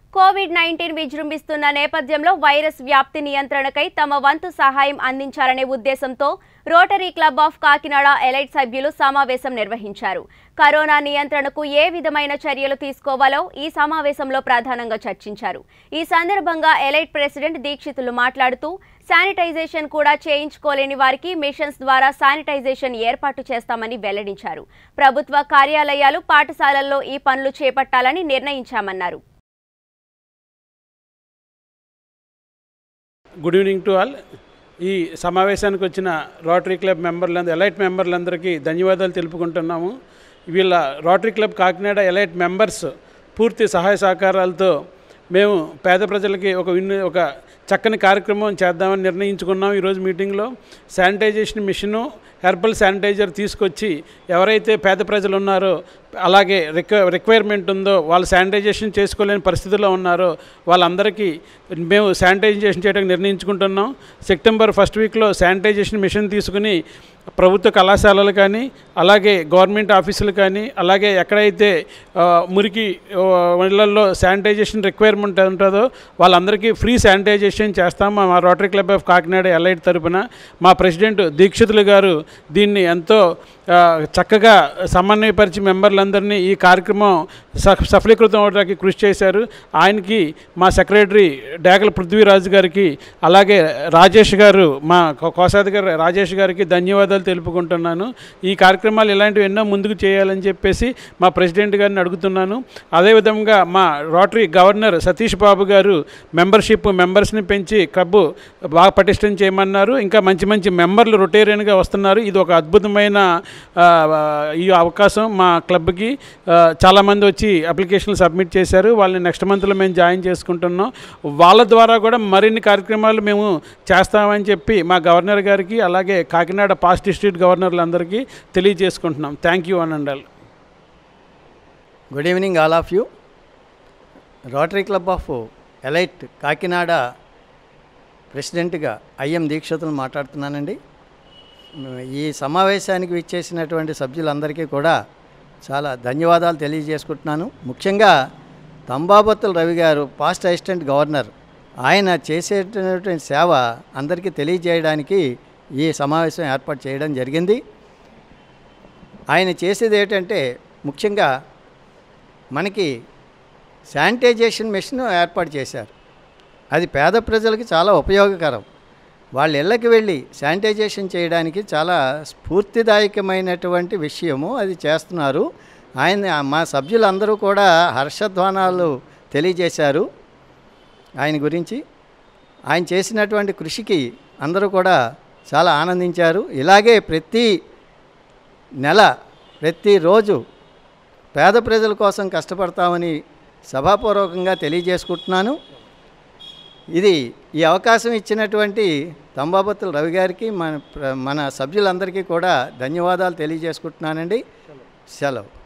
Covid nineteen విజృంభిస్తున్న నేపథ్యంలో virus వ్యాప్తి నియంత్రణకై తమ వంతు సహాయం అందించాలనే ఉద్దేశంతో Rotary Club of Kakinada Elite సభ్యులు సమావేశం నిర్వహించారు కరోనా నియంత్రణకు ఏ విధమైన చర్యలు తీసుకోవాలో ఈ సమావేశంలో ప్రధానంగా చర్చించారు ఈ సందర్భంగా ఎలైట్ ప్రెసిడెంట్ దీక్షితులు మాట్లాడుతూ శానిటైజేషన్ కూడా చేయించుకోలేని వారికి మిషన్స్ ద్వారా శానిటైజేషన్ ఏర్పాటు చేస్తామని వెల్లడించారు ప్రభుత్వ కార్యాలయాలు పాఠశాలల్లో ఈ పనులు చేపట్టాలని నిర్ణయించామన్నారు గుడ్ ఈవినింగ్ టు ఆల్ ఈ సమావేశానికి వచ్చిన రోటరీ క్లబ్ మెంబర్లందరూ ఎలైట్ మెంబర్లందరికీ ధన్యవాదాలు తెలుపుకుంటున్నాము వీళ్ళ Rotary Club Kakinada Elite members పూర్తి సహాయ సహకారాలతో మేము పేద ప్రజలకి ఒక విన్ ఒక చక్కని కార్యక్రమం చేద్దామని నిర్ణయించుకున్నాం ఈరోజు మీటింగ్లో శానిటైజేషన్ మిషను హెర్బల్ శానిటైజర్ తీసుకొచ్చి ఎవరైతే పేద ప్రజలు ఉన్నారో అలాగే రిక్వ రిక్వైర్మెంట్ ఉందో వాళ్ళు శానిటైజేషన్ చేసుకోలేని పరిస్థితుల్లో ఉన్నారో వాళ్ళందరికీ మేము శానిటైజేషన్ చేయడానికి నిర్ణయించుకుంటున్నాం సెప్టెంబర్ ఫస్ట్ వీక్లో శానిటైజేషన్ మిషన్ తీసుకుని ప్రభుత్వ కళాశాలలు కానీ అలాగే గవర్నమెంట్ ఆఫీసులు కానీ అలాగే ఎక్కడైతే ఆ, మురికి ఆ, ఇళ్లల్లో శానిటైజేషన్ రిక్వైర్మెంట్ ఉంటుందో వాళ్ళందరికీ ఫ్రీ శానిటైజేషన్ చేస్తాం మా Rotary Club of Kakinada Elite తరపున మా ప్రెసిడెంట్ దీక్షితులు గారు దీన్ని ఎంతో ఆ, చక్కగా సమన్వయపరిచి మెంబర్లందరినీ ఈ కార్యక్రమం సఫ సఫలీకృతం అవడానికి కృషి చేశారు ఆయనకి మా సెక్రటరీ డేగల పృథ్వీరాజు గారికి అలాగే రాజేష్ గారు మా కో- కోశాధికారి రాజేష్ గారికి ధన్యవాదాలు తెలుపుకుంటున్నాను ఈ కార్యక్రమాలు ఇలాంటివి ఎన్నో ముందుకు చేయాలని చెప్పేసి మా ప్రెసిడెంట్ గారిని అడుగుతున్నాను అదేవిధంగా మా రోటరీ గవర్నర్ సతీష్ బాబు గారు మెంబర్షిప్ మెంబర్స్ని పెంచి క్లబ్ బాగా పటిష్టం చేయమన్నారు ఇంకా మంచి మంచి మెంబర్లు రొటేరియన్గా వస్తున్నారు ఇది ఒక అద్భుతమైన ఆ, ఈ అవకాశం మా క్లబ్కి ఆ, చాలామంది వచ్చి అప్లికేషన్లు సబ్మిట్ చేశారు వాళ్ళని నెక్స్ట్ మంత్లో మేము జాయిన్ చేసుకుంటున్నాం వాళ్ళ ద్వారా కూడా మరిన్ని కార్యక్రమాలు మేము చేస్తామని చెప్పి మా గవర్నర్ గారికి అలాగే కాకినాడ పాస్ట్ డిస్ట్రిక్ట్ గవర్నర్లందరికీ తెలియజేసుకుంటున్నాం థ్యాంక్ యూ అనండాల్ good evening all of you Rotary Club of Elite Kakinada ప్రెసిడెంట్గా ఐఎం దీక్షితులు మాట్లాడుతున్నానండి ఈ సమావేశానికి విచ్చేసినటువంటి సభ్యులందరికీ కూడా చాలా ధన్యవాదాలు తెలియజేసుకుంటున్నాను ముఖ్యంగా తంబాబత్తుల రవి గారు పాస్ట్ అసిస్టెంట్ గవర్నర్ ఆయన చేసేటటువంటి సేవ అందరికీ తెలియజేయడానికి ఈ సమావేశం ఏర్పాటు చేయడం జరిగింది ఆయన చేసేది ఏంటంటే ముఖ్యంగా మనకి శానిటైజేషన్ మెషిన్ ఏర్పాటు చేశారు అది పేద ప్రజలకి చాలా ఉపయోగకరం వాళ్ళ ఇళ్ళకి వెళ్ళి శానిటైజేషన్ చేయడానికి చాలా స్ఫూర్తిదాయకమైనటువంటి విషయము అది చేస్తున్నారు ఆయన మా సభ్యులందరూ కూడా హర్షధ్వానాలు తెలియజేశారు ఆయన గురించి ఆయన చేసినటువంటి కృషికి అందరూ కూడా చాలా ఆనందించారు ఇలాగే ప్రతి నెల ప్రతిరోజు పేద ప్రజల కోసం కష్టపడతామని సభాపూర్వకంగా తెలియజేసుకుంటున్నాను ఇది ఈ అవకాశం ఇచ్చినటువంటి తంబాబత్తుల రవి గారికి మన ప్ర- మన సభ్యులందరికీ కూడా ధన్యవాదాలు తెలియజేసుకుంటున్నానండి సెలవు